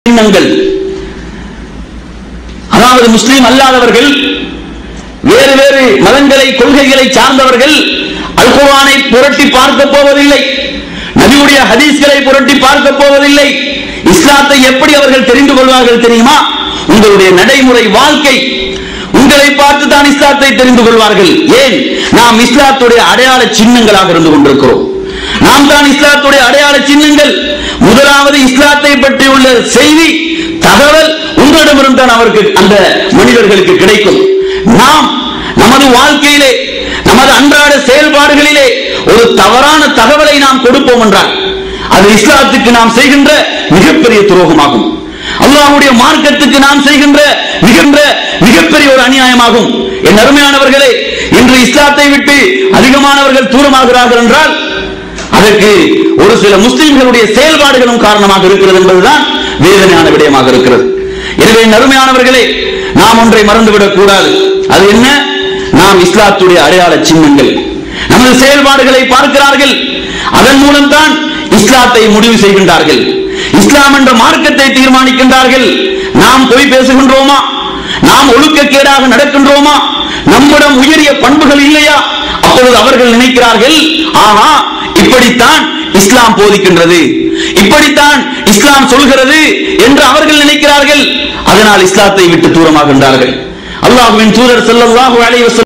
சின்னங்கள் அதாவது முஸ்லிம் அல்லாதவர்கள் வேறு வேறு மதங்களை கொள்கைகளை சார்ந்தவர்கள் அல் குர்ஆனை புரட்டி பார்க்க போவதில்லை நபியுடைய ஹதீஸ்களை புரட்டி பார்க்க போவதில்லை இஸ்லாத்தை எப்படி அவர்கள் தெரிந்து கொள்வார்கள் தெரியுமா உங்களுடைய நடைமுறை வாழ்க்கை உங்களை பார்த்து தான் இஸ்லாத்தை தெரிந்து கொள்வார்கள் ஏன் நாம் இஸ்லாத்துடைய அடையாள சின்னங்களாக இருந்து கொண்டிருக்கிறோம் நாம் தான் இஸ்லாத்துடைய அடையாள சின்னங்கள் முதலாவது இஸ்லாத்தை பற்றி உள்ள செய்தி தகவல் உங்களிடமிருந்து தான் அவருக்கு அந்த மனிதர்களுக்கு கிடைக்கும் நாம் நமது வாழ்க்கையிலே நமது அன்றாட செயல்பாடுகளிலே ஒரு தவறான தகவலை நாம் கொடுப்போம் என்றால் அது இஸ்லாத்துக்கு நாம் செய்கின்ற மிகப்பெரிய துரோகமாகும் அல்லாஹ்வுடைய மார்க்கத்துக்கு நாம் செய்கின்ற மிகின்ற மிகப்பெரிய ஒரு அநியாயமாகும் என் அருமையானவர்களே இன்று இஸ்லாத்தை விட்டு அதிகமானவர்கள் தூரமாகிறார்கள் என்றால் அதற்கு ஒரு சில முஸ்லிம்களுடைய செயல்பாடுகளும் காரணமாக இருக்கிறது என்பதுதான் வேதனையான விடயமாக இருக்கிறது எனவே நறுமையானவர்களே நாம் ஒன்றை மறந்துவிடக் கூடாது அது என்ன நாம் இஸ்லாத்துடைய அடையாள சின்னங்கள் நமது செயல்பாடுகளை பார்க்கிறார்கள் அதன் மூலம்தான் இஸ்லாத்தை முடிவு செய்கின்றார்கள் இஸ்லாம் என்ற மார்க்கத்தை தீர்மானிக்கின்றார்கள் நாம் பொய் பேசுகின்றோமா நாம் ஒழுக்கக்கேடாக நடக்கின்றோமா நம்மிடம் உயரிய பண்புகள் இல்லையா அப்பொழுது அவர்கள் நினைக்கிறார்கள் ஆஹா இப்படித்தான் இஸ்லாம் போதிக்கின்றது இப்படித்தான் இஸ்லாம் சொல்கிறது என்று அவர்கள் நினைக்கிறார்கள் அதனால் இஸ்லாத்தை விட்டு தூரமாகின்றார்கள் அல்லாஹ்வின் தூதர் ஸல்லல்லாஹு அலைஹி வஸல்லம்